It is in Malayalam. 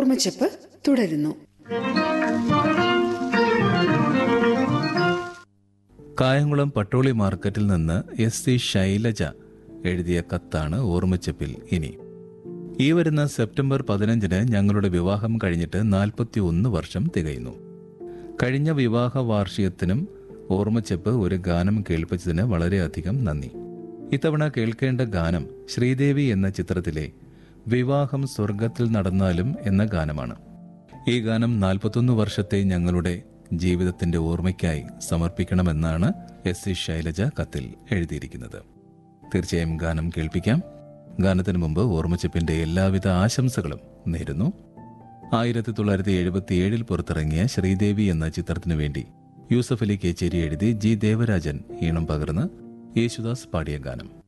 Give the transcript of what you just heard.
ഓർമ്മച്ചപ്പ് തുടരുന്നു കായംകുളം പട്ടോളി മാർക്കറ്റിൽ നിന്ന് എസ് സി ശൈലജ എഴുതിയ കത്താണ് ഓർമ്മച്ചപ്പിൽ ഇനി ഈ വരുന്ന സെപ്റ്റംബർ പതിനഞ്ചിന് ഞങ്ങളുടെ വിവാഹം കഴിഞ്ഞിട്ട് നാൽപ്പത്തി ഒന്ന് വർഷം തികയുന്നു കഴിഞ്ഞ വിവാഹ വാർഷികത്തിനും ഓർമ്മച്ചപ്പ് ഒരു ഗാനം കേൾപ്പിച്ചതിന് വളരെയധികം നന്ദി ഇത്തവണ കേൾക്കേണ്ട ഗാനം ശ്രീദേവി എന്ന ചിത്രത്തിലെ വിവാഹം സ്വർഗത്തിൽ നടന്നാലും എന്ന ഗാനമാണ് ഈ ഗാനം നാൽപ്പത്തൊന്ന് വർഷത്തെ ഞങ്ങളുടെ ജീവിതത്തിന്റെ ഓർമ്മയ്ക്കായി സമർപ്പിക്കണമെന്നാണ് എസ് സി ശൈലജ കത്തിൽ എഴുതിയിരിക്കുന്നത് തീർച്ചയായും ഗാനം കേൾപ്പിക്കാം ഗാനത്തിന് മുമ്പ് ഓർമ്മച്ചപ്പിന്റെ എല്ലാവിധ ആശംസകളും നേരുന്നു ആയിരത്തി തൊള്ളായിരത്തി എഴുപത്തിയേഴിൽ പുറത്തിറങ്ങിയ ശ്രീദേവി എന്ന ചിത്രത്തിനു വേണ്ടി യൂസഫ് അലി കേച്ചേരി എഴുതി ജി ദേവരാജൻ ഈണം പകർന്ന് യേശുദാസ് പാടിയ ഗാനം